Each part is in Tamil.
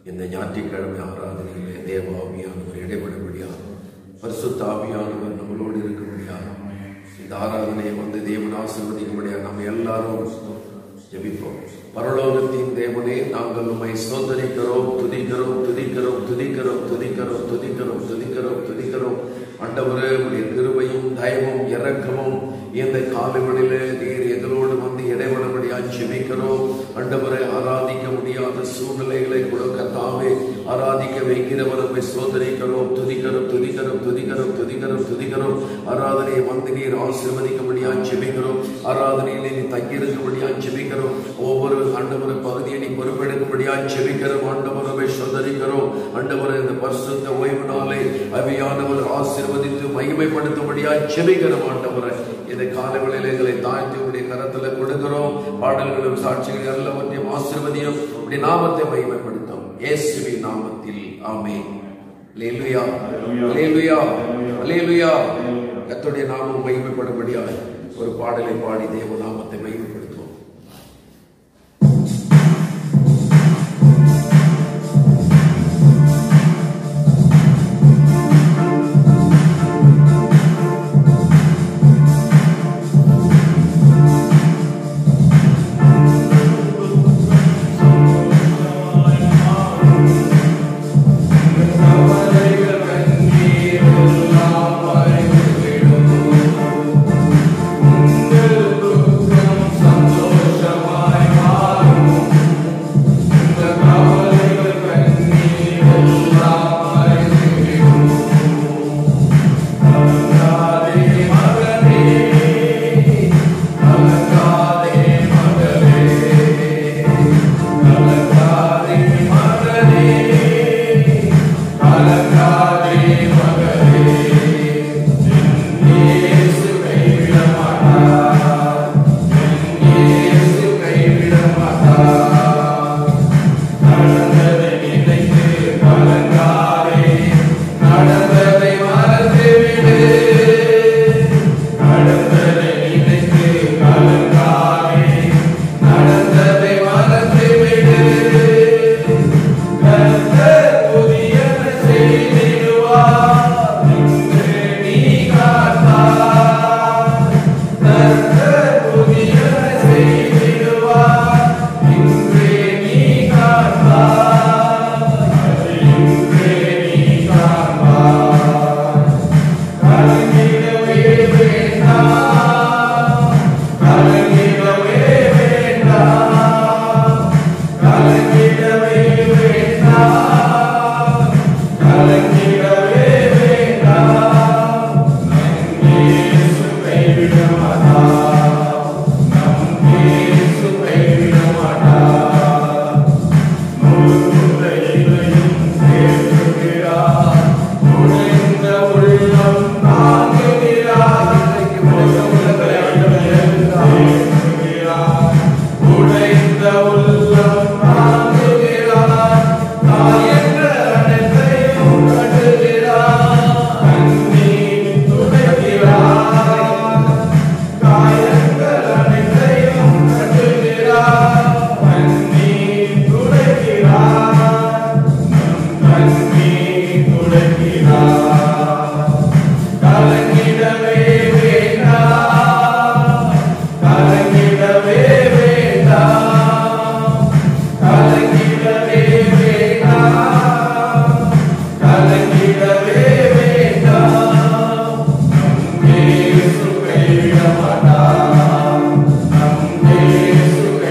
இந்த ஞாயிற்றுக்கிழமை ஆராதனையிலே தேவ ஆவியானவர் இடைபடும்படியாக பரிசுத்த ஆவியானவர் நம்மளோடு இருக்கும்படியாக இந்த ஆராதனையை வந்து தேவன் ஆசீர்வதிக்கும்படியாக நம்ம எல்லாரும் ஜெபிப்போம் பரலோகத்தின் தேவனே நாங்கள் உம்மை சோதரிக்கிறோம் துதிக்கிறோம் துதிக்கிறோம் துதிக்கிறோம் துதிக்கிறோம் துதிக்கிறோம் துதிக்கிறோம் துதிக்கிறோம் ஆண்டவரே உடைய கிருபையும் தயவும் இரக்கமும் இந்த காலங்களிலே நீர் எங்களோடு வந்து இடைபடும்படியா ஜெபிக்கிறோம் ஆண்டவரை ஆராதிக்க முடியாத சூழ்நிலைகளை கொடுக்க தாமே ஆராதிக்க வைக்கிறவர் நம்மை சோதனைக்கிறோம் துதிக்கிறோம் துதிக்கிறோம் துதிக்கிறோம் துதிக்கிறோம் துதிக்கிறோம் ஆராதனையை வந்து நீர் ஆசீர்வதிக்கும்படியா ஜெபிக்கிறோம் ஆராதனையிலே நீ தங்கியிருக்கும்படியா ஜெபிக்கிறோம் ஒவ்வொரு ஆண்டவர பகுதியை நீ பொறுப்பெடுக்கும்படியா ஜெபிக்கிறோம் ஆண்டவரவை சோதரிக்கிறோம் ஆண்டவரை இந்த பரிசுத்த ஓய்வு நாளை அவையானவர் ஆசீர்வதித்து மகிமைப்படுத்தும்படியா ஜெபிக்கிறோம் ஆண்டவரை இந்த காலங்களில் எங்களை தாழ்த்தி உடைய கரத்துல கொடுக்கிறோம் பாடல்களும் சாட்சிகள் எல்லாவற்றையும் ஆசீர்வதியும் உடைய நாமத்தை மகிமைப்படுத்தும் இயேசுவின் நாமத்தில் ஆமென் அல்லேலூயா அல்லேலூயா அல்லேலூயா கர்த்தருடைய நாமம் மகிமைப்படும்படியாக ஒரு பாடலை பாடி தேவ நாமத்தை மகிமைப்படுத்துவோம்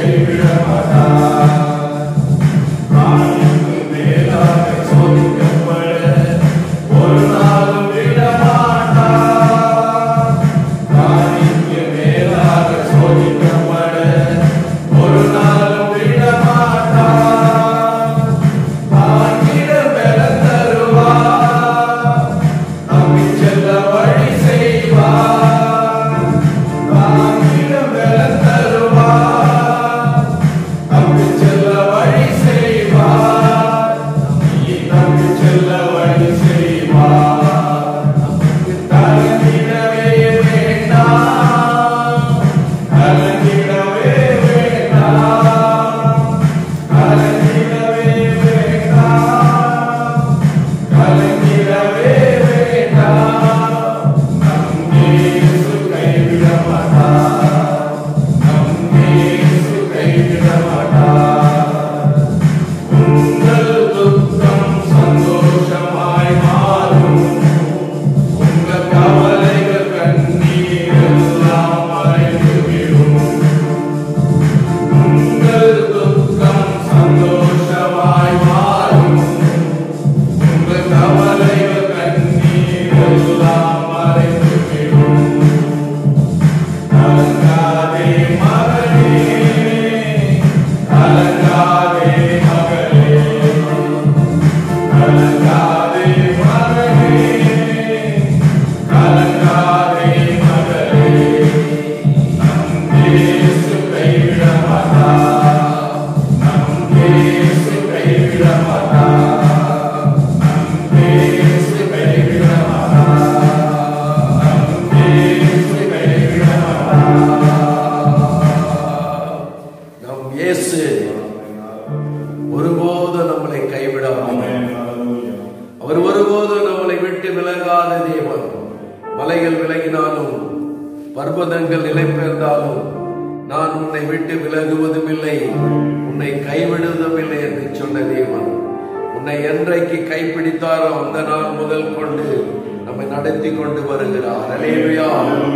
சோதிக்கப்பட்ட நம் இயேசு ஒருபோதும் நம்மளை கைவிடாமல் அவர் ஒருபோதும் நம்மளை விட்டு விலகாத தேவன் மலைகள் விலகினாலும் பர்வதங்கள் நிலை பெயர்ந்தாலும் நான் உன்னை விட்டு விலகுவதும் இல்லை உன்னை கைவிடுவதும் இல்லை என்று சொன்ன தேவன் உன்னை என்றைக்கு கைப்பிடித்தாரோ அந்த நாள் முதல் கொண்டு நம்மை நடத்தி கொண்டு வருகிறார் அல்லேலூயா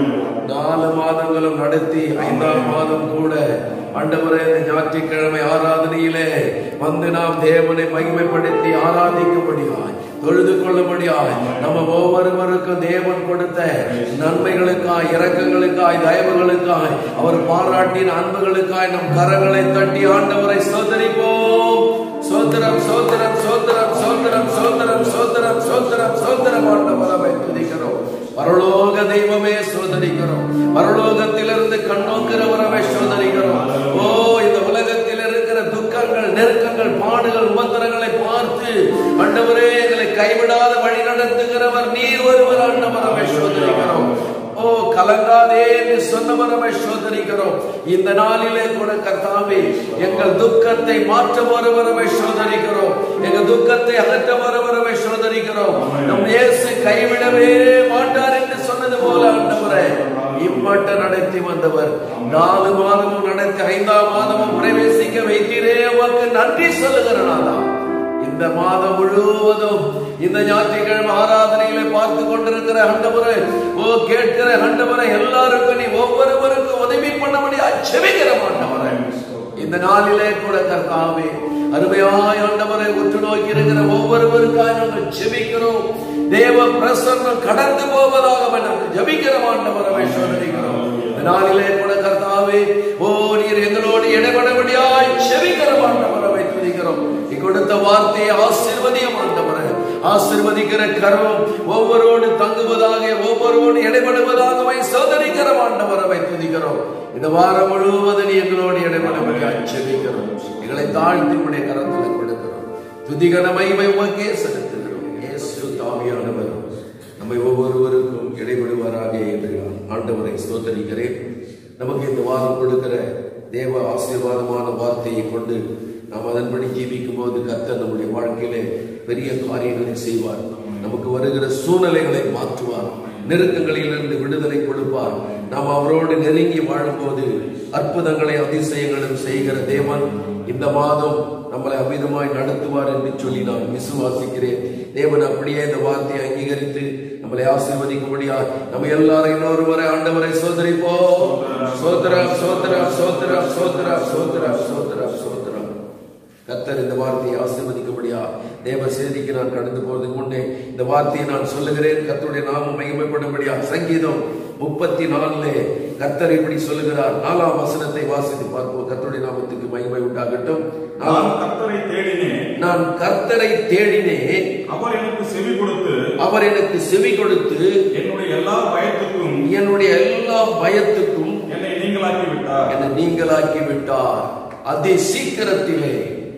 நாலு மாதங்களும் நடத்தி ஐந்தாம் மாதம் கூட ஆண்டவரே இந்த ஞாயிற்றுக்கிழமை ஆராதனையிலே வந்து நாம் தேவனை மகிமைப்படுத்தி ஆராதிக்கும்படியாய் தொழுது கொள்ளும்படியாய் நம்ம ஒவ்வொருவருக்கும் தேவன் கொடுத்த நன்மைகளுக்காய் இரக்கங்களுக்காய் தயவுகளுக்காய் அவர் பாராட்டின அன்புகளுக்காய் நம் கரங்களை தட்டி ஆண்டவரை சோதரிப்போம் சோதரம் சோதரம் சோதரம் சோதரம் சோதரம் சோதரம் சோதரம் சோதரம் ஆண்டவரவை துதிக்கிறோம் பரலோக தெய்வமே சோதரிக்கிறோம் பரலோகத்திலிருந்து கண்ணோக்கிறவரவை சோதரிக்கிறோம் ஓ இந்த உலகத்தில் இருக்கிற துக்கங்கள் நெருக்கங்கள் பாடுகள் உபத்திரங்களை பார்த்து ஆண்டவரே எங்களை கைவிடாத வழி நடத்துகிறவர் நீர் ஒருவர் ஆண்டவரவை சோதரிக்கிறோம் ஓ கலங்காதே என்று சொன்னவரவை சோதரிக்கிறோம் இந்த நாளிலே கூட கர்த்தாவே எங்கள் துக்கத்தை மாற்ற வருவரவை சோதரிக்கிறோம் எங்கள் துக்கத்தை அகற்ற வருவரவை சோதரிக்கிறோம் நம் இயேசு கைவிடவே மாட்டார் என்று சொன்னது போல ஆண்டவரே இம்மட்ட நடத்தி வந்தவர் நாலு மாதமும் நடத்தி ஐந்தாம் மாதமும் பிரவேசிக்க வைத்தீரே உமக்கு நன்றி சொல்லுகிறனாதா இந்த மாதம் முழுவதும் இந்த ஞாயிற்றுக்கிழமை ஆராதனையில பார்த்து கொண்டிருக்கிற ஆண்டவரை ஓ கேட்கிற ஆண்டவரை எல்லாருக்கும் நீ ஒவ்வொருவருக்கும் உதவி பண்ணபடி அச்சமிக்கிற ஆண்டவரை இந்த நாளிலே கூட கர்த்தாவே அருமையாய் ஆண்டவரை உற்று நோக்கி இருக்கிற ஒவ்வொருவருக்காக நாங்கள் செபிக்கிறோம் தேவ பிரசன்னம் கடந்து போவதாக நாங்கள் ஜபிக்கிற ஆண்டவரை சோதனைக்கிறோம் இந்த நாளிலே கூட கர்த்தாவே ஓ நீர் எங்களோடு இடைபடபடியாய் செபிக்கிற ஆண்டவரை துதிக்கிறோம் நீ கொடுத்த வார்த்தையை ஆசீர்வதியம் ஆண்டவரே ஆசீர்வதிக்கிற கர்வம் ஒவ்வொருவோடு தங்குவதாக ஒவ்வொருவோடு இடைபடுவதாகவே சோதரிக்கிற ஆண்டவரை துதிக்கிறோம் இந்த வாரம் முழுவதும் நீ எங்களோடு இடைபடும்படி அச்சபிக்கிறோம் எங்களை தாழ்த்தி உடைய கரத்தில் கொடுக்கிறோம் துதிகன மகிமை உமக்கே செலுத்துகிறோம் இயேசு தாமியானவர் நம்மை ஒவ்வொருவருக்கும் இடைபடுவாராக என்று நான் ஆண்டவரை ஸ்தோத்தரிக்கிறேன் நமக்கு இந்த வாரம் கொடுக்கிற தேவ ஆசீர்வாதமான வார்த்தையை கொண்டு நாம் அதன்படி ஜீவிக்கும் போது கர்த்தர் நம்முடைய வாழ்க்கையிலே பெரிய காரியங்களை செய்வார் நமக்கு வருகிற சூழ்நிலைகளை மாற்றுவார் நெருக்கங்களிலிருந்து விடுதலை கொடுப்பார் நாம் அவரோடு நெருங்கி வாழும்போது அற்புதங்களை அதிசயங்களும் செய்கிற தேவன் இந்த மாதம் நம்மளை அமிதமாய் நடத்துவார் என்று சொல்லி நான் விசுவாசிக்கிறேன் தேவன் அப்படியே இந்த வார்த்தையை அங்கீகரித்து நம்மளை ஆசீர்வதிக்கும்படியா நம்ம எல்லாரும் இன்னொரு முறை ஆண்டவரை சோதரிப்போம் சோதரம் சோதரம் சோதரம் சோதரம் சோதரம் சோதரம் சோதரம் கத்தர் இந்த வார்த்தையை ஆசீர்வதிக்கும்படியா தேவ செய்திக்கு நான் கடந்து போறதுக்கு முன்னே இந்த வார்த்தையை நான் சொல்லுகிறேன் கத்தருடைய நாமம் மகிமைப்படும்படியா சங்கீதம் முப்பத்தி நாலுல கத்தர் இப்படி சொல்லுகிறார் நாலாம் வசனத்தை வாசித்து பார்ப்போம் கத்தருடைய நாமத்துக்கு மகிமை உண்டாகட்டும் நான் நான் கர்த்தரை தேடினேன் நான் கர்த்தரை தேடினேன் அவர் எனக்கு செவி கொடுத்து அவர் எனக்கு செவி கொடுத்து என்னுடைய எல்லா பயத்துக்கும் என்னுடைய எல்லா பயத்துக்கும் என்னை நீங்களாக்கி விட்டார் என்னை நீங்களாக்கி விட்டார் அதி சீக்கிரத்திலே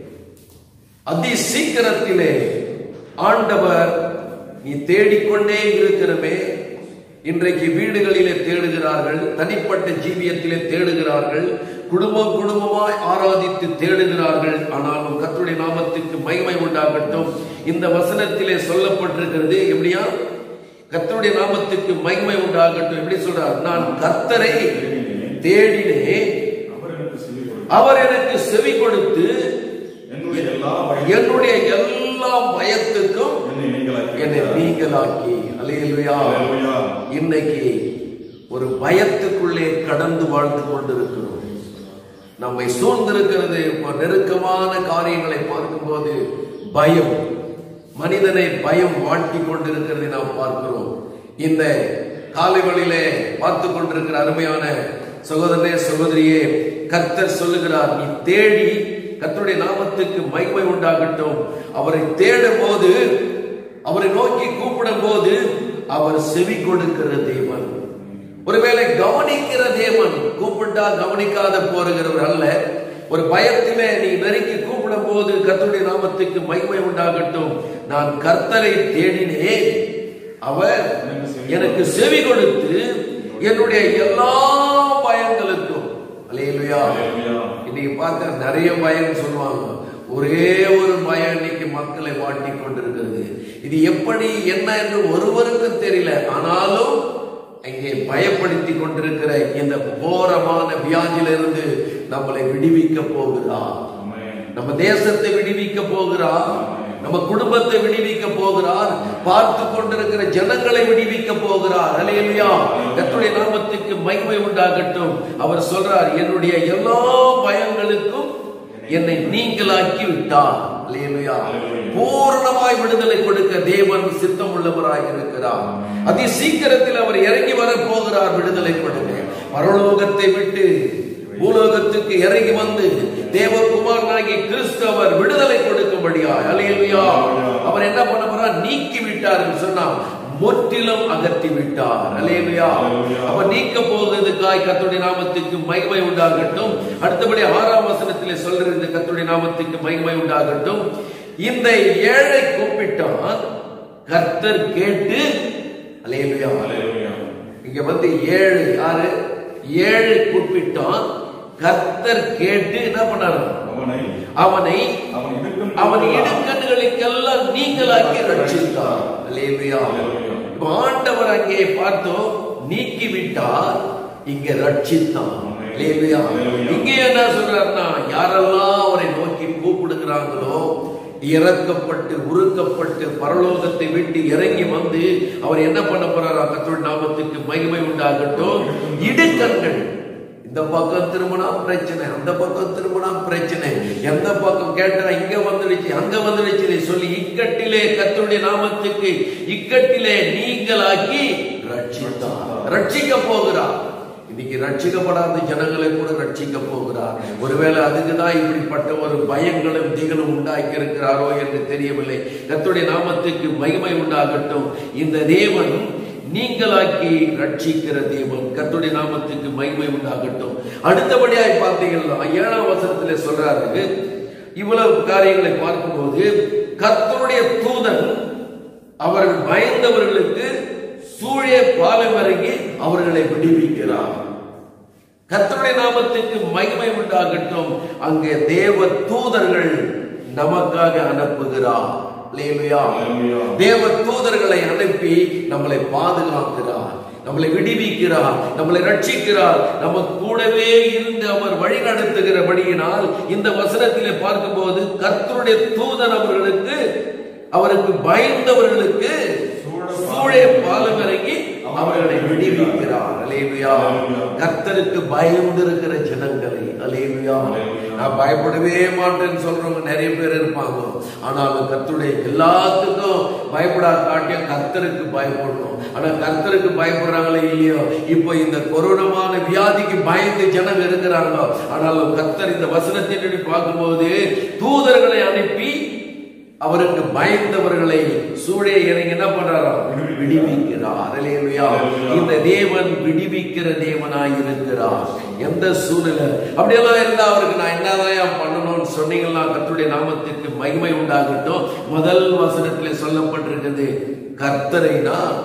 அதி சீக்கிரத்திலே ஆண்டவர் நீ தேடிக்கொண்டே இருக்கிறமே இன்றைக்கு வீடுகளிலே தேடுகிறார்கள் தனிப்பட்ட ஜீவியத்திலே தேடுகிறார்கள் குடும்பம் குடும்பமாய் ஆராதித்து தேடுகிறார்கள் ஆனாலும் கர்த்தருடைய நாமத்துக்கு மகிமை உண்டாகட்டும் இந்த வசனத்திலே சொல்லப்பட்டிருக்கிறது எப்படியா கர்த்தருடைய நாமத்துக்கு மகிமை உண்டாகட்டும் எப்படி சொல்றார் நான் கர்த்தரை தேடினேன் அவர் எனக்கு செவி கொடுத்து அவர் எனக்கு செவி கொடுத்து என்னுடைய எல்லா பய என்னுடைய எல்லா பயத்துக்கும் என்னை நீங்களாக்கி என்னை விட்டார். நீங்களாக்கி அல்லேலூயா அல்லேலூயா. இன்னைக்கு ஒரு பயத்துக்குள்ளே கடந்து வாழ்ந்து கொண்டிருக்கிறோம் நம்மை சூழ்ந்திருக்கிறது இப்ப நெருக்கமான காரியங்களை பார்க்கும்போது பயம் மனிதனை பயம் வாட்டி கொண்டிருக்கிறதை நாம் பார்க்கிறோம் இந்த காலைகளிலே பார்த்து கொண்டிருக்கிற அருமையான சகோதரனே சகோதரியே கர்த்தர் சொல்லுகிறார் நீ தேடி கர்த்தருடைய நாமத்துக்கு மகிமை உண்டாகட்டும் அவரை தேடும் போது அவரை நோக்கி கூப்பிடும் போது அவர் செவி கொடுக்கிற தேவன் ஒருவேளை கவனிக்கிற தேவன் கூப்பிட்டா கவனிக்காத போருகிறவர் அல்ல ஒரு பயத்திலே நீ நெருங்கி கூப்பிடும் போது கர்த்தருடைய நாமத்துக்கு மகிமை உண்டாகட்டும் நான் கர்த்தரை தேடினேன் அவர் எனக்கு செவி கொடுத்து என்னுடைய எல்லா பயங்களுக்கும் அல்லேலூயா அல்லேலூயா. இன்னைக்கு பார்க்க நிறைய பயம் சொல்லுவாங்க ஒரே ஒரு பயம் இன்னைக்கு மக்களை வாட்டி கொண்டிருக்கிறது இது எப்படி என்ன என்று ஒருவருக்கும் தெரியல ஆனாலும் இங்கே பயப்படுத்தி கொண்டிருக்கிற இந்த கோரமான வியாதியிலிருந்து நம்மளை விடுவிக்க போகிறார் ஆமென். நம்ம தேசத்தை விடுவிக்க போகிறார் நம்ம குடும்பத்தை விடுவிக்க போகிறார் பார்த்து கொண்டிருக்கிற ஜனங்களை விடுவிக்க போகிறார் அலையலையா கர்த்தருடைய நாமத்துக்கு மகிமை உண்டாகட்டும் அவர் சொல்றார் என்னுடைய எல்லா பயங்களுக்கும் என்னை நீங்களாக்கி விட்டார் அல்லேலூயா பூரணமாய் விடுதலை கொடுக்க தேவன் சித்தம் உள்ளவராய் இருக்கிறார் அதி சீக்கிரத்தில் அவர் இறங்கி வர போகிறார் விடுதலை கொடுக்க பரலோகத்தை விட்டு பூலோகத்துக்கு இறங்கி வந்து தேவகுமாரனாகி கிறிஸ்து அவர் விடுதலை கொடுக்கும்படியா அல்லேலூயா அவர் என்ன பண்ண போறார் நீக்கி விட்டார் சொன்னா முற்றிலும் அகற்றி விட்டார் அல்லேலூயா அவர் நீக்க போகிறதுக்காய் கர்த்தருடைய நாமத்துக்கு மகிமை உண்டாகட்டும் அடுத்தபடி ஆறாம் வசனத்திலே சொல்றது இந்த கர்த்தருடைய நாமத்துக்கு மகிமை உண்டாகட்டும் இந்த ஏழை கூப்பிட்டான் கர்த்தர் கேட்டு அல்லேலூயா அல்லேலூயா. இங்க வந்து ஏழு யாரு ஏழு கூப்பிட்டான் கர்த்தர் கேட்டு என்ன பண்ணாரு அவனை அவனை அவன் இடுக்கண் அவன் இடுக்கண்களுக்கெல்லாம் நீங்களாக்கி ரட்சித்தார் அல்லேலூயா இப்ப ஆண்டவர் அங்கே பார்த்தோம் நீக்கி விட்டார் இங்க ரட்சித்தான் அல்லேலூயா இங்கே என்ன சொல்றாருன்னா யாரெல்லாம் அவரை நோக்கி கூப்பிடுகிறாங்களோ இறக்கப்பட்டு உருக்கப்பட்டு பரலோகத்தை விட்டு இறங்கி வந்து அவர் என்ன பண்ண போறாரா கத்தோட நாமத்துக்கு மகிமை உண்டாகட்டும் இடுக்கண்கள் இந்த பக்கம் திரும்பினா பிரச்சனை அந்த பக்கம் திரும்பினா பிரச்சனை எந்த பக்கம் கேட்டா இங்க வந்துடுச்சு அங்க வந்துடுச்சு சொல்லி இக்கட்டிலே கர்த்தருடைய நாமத்துக்கு இக்கட்டிலே நீங்களாக்கி ரட்சித்தார் ரட்சிக்க போகிறார் இன்னைக்கு ரட்சிக்கப்படாத ஜனங்களை கூட ரட்சிக்க போகிறார் ஒருவேளை அதுக்கு தான் இப்படிப்பட்ட ஒரு பயங்களும் திகழும் உண்டாக்கி இருக்கிறாரோ என்று தெரியவில்லை கர்த்தருடைய நாமத்துக்கு மகிமை உண்டாகட்டும் இந்த தேவன் நீங்களாக்கி ரட்சிக்கிற தேவன் கர்த்தருடைய நாமத்துக்கு மகிமை உண்டாகட்டும் அடுத்தபடியாய் பார்த்தீங்கன்னா ஏழாம் வசனத்திலே சொல்றாரு இவ்வளவு காரியங்களை பார்க்கும்போது கர்த்தருடைய தூதன் அவர்கள் பயந்தவர்களுக்கு சூழே பாலம் இறங்கி அவர்களை விடுவிக்கிறார் கர்த்தருடைய நாமத்துக்கு மகிமை உண்டாகட்டும் அங்கே தேவ தூதர்கள் நமக்காக அனுப்புகிறார் அல்லேலூயா. அல்லேலூயா. தேவ தூதர்களை அனுப்பி நம்மளை பாதுகாக்கிறார் நம்மளை விடுவிக்கிறார் நம்மளை ரட்சிக்கிறார் நம்ம கூடவே இருந்து அவர் வழி நடத்துகிறபடியினால் இந்த வசனத்திலே பார்க்கும்போது கர்த்தருடைய தூதன் அவர்களுக்கு அவருக்கு பயந்தவர்களுக்கு சூழே பாலம் இறங்கி அவர்களை விடுவிக்கிறார் அலேலுயா கர்த்தருக்கு பயந்திருக்கிற ஜனங்களை அலேலுயா நான் பயப்படவே மாட்டேன்னு சொல்றவங்க நிறைய பேர் இருப்பாங்க ஆனாலும் கர்த்தருடைய எல்லாத்துக்கும் பயப்படாத காட்டியும் கர்த்தருக்கு பயப்படணும் ஆனா கர்த்தருக்கு பயப்படுறாங்களே இல்லையோ இப்போ இந்த கொரோனமான வியாதிக்கு பயந்து ஜனங்க இருக்கிறாங்க ஆனாலும் கர்த்தர் இந்த வசனத்தின்படி பார்க்கும்போது தூதர்களை அனுப்பி அவருக்கு பயந்தவர்களை சூழே இறங்கி என்ன பண்றாராம் விடுவிக்கிறார் அல்லேலூயா இந்த தேவன் விடுவிக்கிற தேவனாய் இருக்கிறார் எந்த சூழ்நிலை அப்படியெல்லாம் இருந்தா அவருக்கு நான் என்னதான் பண்ணணும்னு சொன்னீங்கன்னா கர்த்தருடைய நாமத்திற்கு மகிமை உண்டாகட்டும் முதல் வசனத்திலே சொல்லப்பட்டிருக்கிறது கர்த்தரை நான்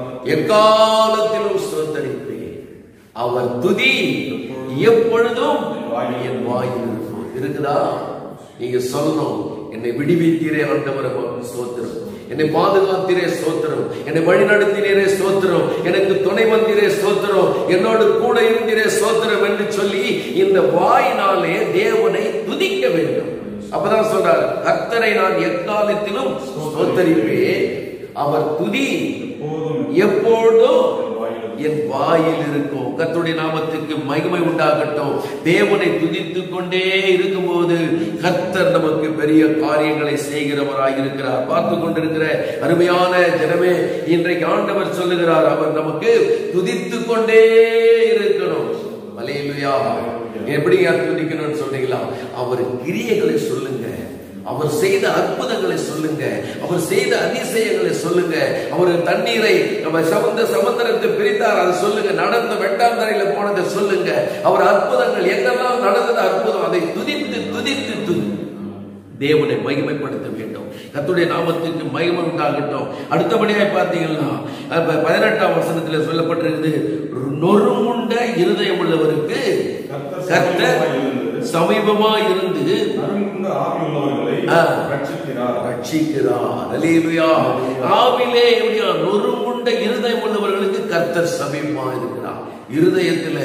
எக்காலத்திலும் சுதந்திரிப்பேன் அவர் துதி எப்பொழுதும் என் வாயில் இருக்கும் இருக்குதா நீங்க சொல்லணும் என்னை விடுவித்தீரே ஆண்டவரை ஸ்தோத்திரம் என்னை பாதுகாத்தீரே ஸ்தோத்திரம் என்னை வழி நடத்தினீரே ஸ்தோத்திரம் எனக்கு துணை வந்தீரே ஸ்தோத்திரம் என்னோடு கூட இருந்தீரே ஸ்தோத்திரம் என்று சொல்லி இந்த வாயினாலே தேவனை துதிக்க வேண்டும் அப்பதான் சொல்றார் கர்த்தரை நான் எக்காலத்திலும் ஸ்தோத்தரிப்பேன் அவர் துதி எப்போதும் எப்பொழுதும் என் வாயில் என் வாயில் இருக்கும் கர்த்தருடைய நாமத்துக்கு மகிமை உண்டாகட்டும் தேவனை துதித்துக் கொண்டே இருக்கும்போது கர்த்தர் நமக்கு பெரிய காரியங்களை செய்கிறவராய் இருக்கிறார் பார்த்து கொண்டிருக்கிற அருமையான ஜனமே இன்றைக்கு ஆண்டவர் சொல்லுகிறார் அவர் நமக்கு துதித்துக் கொண்டே இருக்கணும் அலையிலுயா எப்படிங்க துதிக்கணும்னு சொன்னீங்களா தெரியுங்களா அவர் கிரியைகளை சொல்லுங்க அவர் செய்த அற்புதங்களை சொல்லுங்க அவர் செய்த அதிசயங்களை சொல்லுங்க அவர் தண்ணீரை நம்ம சமுந்த சமுத்திரத்தை பிரித்தார் அதை சொல்லுங்க நடந்த வெட்டாந்தரையில போனதை சொல்லுங்க அவர் அற்புதங்கள் எங்கெல்லாம் நடந்தது அற்புதம் அதை துதித்து துதித்து துதி தேவனை மகிமைப்படுத்த வேண்டும் கர்த்தருடைய நாமத்துக்கு மகிமை உண்டாகட்டும் அடுத்தபடியாய் பார்த்தீங்கன்னா அப்ப பதினெட்டாம் வசனத்தில் சொல்லப்பட்டிருக்குது நொறுமுண்ட இருதயம் உள்ளவருக்கு கர்த்தர் சமீபமா இருந்து நறுங்குண்ட ஆவி உள்ளவர்களை ஆ. ரட்சிக்கிறார் ரட்சிக்கிறார் அல்லேலூயா ஆவிலே எப்படியா நொறுமுண்ட இருதயம் உள்ளவர்களுக்கு கர்த்தர் சமீபமா இருக்கிறார் இருதயத்துல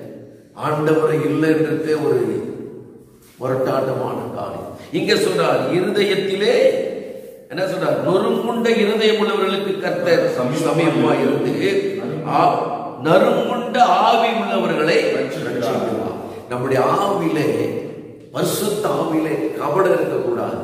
ஆண்டவரை இல்லைன்றதே ஒரு முரட்டாட்டமான காரியம் இங்க சொல்றார் இருதயத்திலே என்ன சொல்றார் நொறுங்குண்ட இருதயம் உள்ளவர்களுக்கு கர்த்தர் சமீபமா இருந்து ஆ- நறுங்குண்ட ஆவி உள்ளவர்களை ரட்சிக்கிறார் நம்முடைய ஆவிலே பரிசுத்த ஆவிலே கபடம் இருக்கக்கூடாது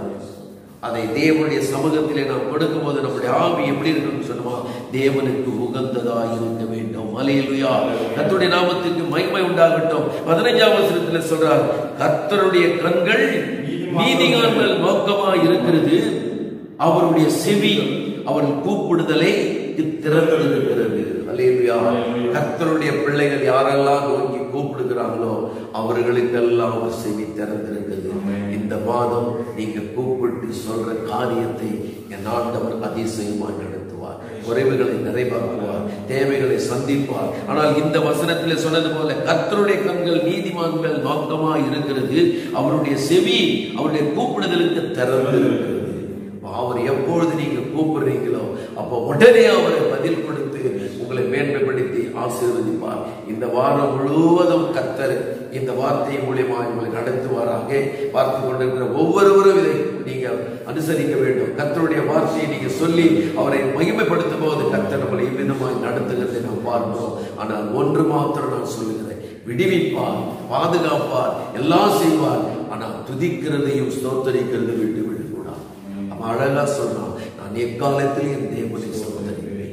அதை தேவனுடைய சமூகத்திலே நாம் கொடுக்கும்போது நம்முடைய ஆவி எப்படி இருக்கணும்னு சொன்னோமா தேவனுக்கு உகந்ததா இருக்க வேண்டும் அலையலுயா கர்த்தருடைய நாமத்துக்கு மகிமை உண்டாகட்டும் பதினைஞ்சாம் வசனத்தில் சொல்றார் கர்த்தருடைய கண்கள் நீதிகான்கள் நோக்கமா இருக்கிறது அவருடைய செவி அவர் கூப்பிடுதலை திறந்திருக்கிறது அல்லேலூயா கர்த்தருடைய பிள்ளைகள் யாரெல்லாம் நோக்கி கூப்பிடுகிறாங்களோ அவர்களுக்கெல்லாம் ஒரு செவி திறந்திருக்கிறது இந்த மாதம் நீங்க கூப்பிட்டு சொல்ற காரியத்தை என் ஆண்டவர் அதிசயமாய் நடத்துவார் குறைவுகளை நிறைவாக்குவார் தேவைகளை சந்திப்பார் ஆனால் இந்த வசனத்தில் சொன்னது போல கர்த்தருடைய கண்கள் நீதிமான்கள் நோக்கமா இருக்கிறது அவருடைய செவி அவருடைய கூப்பிடுதலுக்கு திறந்திருக்கிறது அவர் எப்பொழுது நீங்க கூப்பிடுறீங்களோ அப்போ உடனே அவரை பதில் கொடுத்து உங்களை மேன்மைப்படுத்தி ஆசீர்வதிப்பார் இந்த வாரம் முழுவதும் கத்தர் இந்த வார்த்தை மூலியமா உங்களை நடத்துவாராக பார்த்து கொண்டிருக்கிற ஒவ்வொருவரும் இதை நீங்க அனுசரிக்க வேண்டும் கத்தருடைய வார்த்தையை நீங்க சொல்லி அவரை மகிமைப்படுத்தும் போது கத்தர் நம்மளை இவ்விதமாய் நடத்துகிறதை நாம் பார்க்கிறோம் ஆனால் ஒன்று மாத்திரம் நான் சொல்லுகிறேன் விடுவிப்பார் பாதுகாப்பார் எல்லாம் செய்வார் ஆனால் துதிக்கிறதையும் ஸ்தோத்தரிக்கிறதையும் விட்டு விடக்கூடாது அவன் அழகா சொல்றான் நான் எக்காலத்தில் என் தேவனை சோதரிப்பேன்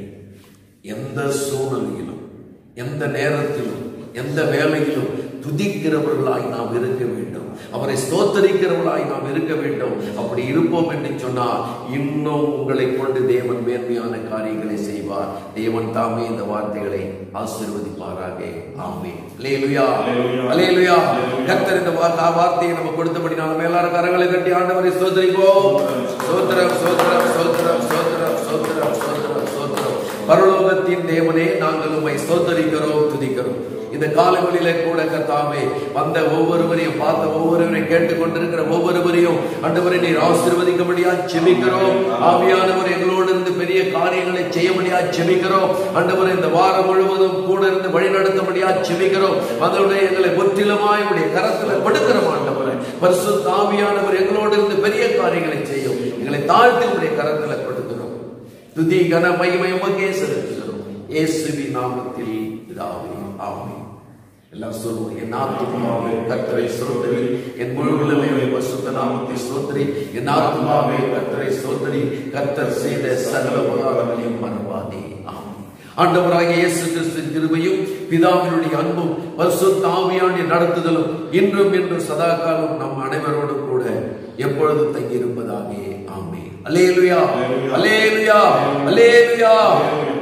எந்த சூழ்நிலையிலும் எந்த நேரத்திலும் எந்த வேலையிலும் துதிக்கிறவர்களாய் நாம் இருக்க வேண்டும் அவரை ஸ்தோத்தரிக்கிறவர்களாய் நாம் இருக்க வேண்டும் அப்படி இருப்போம் என்று சொன்னால் இன்னும் உங்களை கொண்டு தேவன் மேன்மையான காரியங்களை செய்வார் தேவன் தாமே இந்த வார்த்தைகளை ஆசீர்வதிப்பாராக ஆமே லேலுயா அல்லேலூயா. அலேலுயா கர்த்தர் இந்த வா- வார்த்தையை நம்ம கொடுத்தபடி நாம எல்லாரும் கரங்களை கட்டி ஆண்டவரை ஸ்தோத்தரிப்போம் சோத்திரம் சோத்திரம் சோத்திரம் சோத்திரம் சோத்திரம் சோத்திரம் சோத்திரம் பரலோகத்தின் தேவனே நாங்கள் உம்மை ஸ்தோத்தரிக்கிறோம் துதிக்கிறோம் இந்த காலங்களிலே கூட கர்த்தாவே வந்த ஒவ்வொருவரையும் பார்த்த ஒவ்வொருவரையும் கேட்டுக்கொண்டிருக்கிற ஒவ்வொருவரையும் ஆண்டவரை நீர் ஆசீர்வதிக்கும்படியா செபிக்கிறோம் ஆவியானவர் எங்களோடு இருந்து பெரிய காரியங்களை செய்யும்படியா செபிக்கிறோம் ஆண்டவரை இந்த வாரம் முழுவதும் கூட இருந்து வழி நடத்தும்படியா செபிக்கிறோம் அதோட எங்களை முற்றிலுமாய் உடைய கரத்துல கொடுக்கிறோம் ஆண்டவரை பரிசுத்த ஆவியானவர் எங்களோடு இருந்து பெரிய காரியங்களை செய்யும் எங்களை தாழ்த்தி உடைய கரத்துல கொடுக்கிறோம் துதி கன மகிமை உமக்கே செலுத்துகிறோம் இயேசுவி நாமத்தில் பிதாவே ஆமென் எல்லாம் சொல்லுவோம் என் ஆத்துமாவே கர்த்தரை சோதரி என் முழு உள்ளமே உம்முடைய பரிசுத்த நாமத்தை சோதரி என் ஆத்துமாவே கர்த்தரை சோதரி கர்த்தர் செய்த சகல உபகாரங்களையும் மறவாதே ஆமென் ஆண்டவராகிய இயேசு கிறிஸ்துவின் கிருபையும் பிதாவினுடைய அன்பும் பரிசுத்த ஆவியானுடைய நடத்துதலும் இன்றும் இன்றும் சதா காலம் நம் அனைவரோடும் கூட எப்பொழுதும் தங்கி இருப்பதாக ஆமே அலேலுயா அலேலுயா அலேலுயா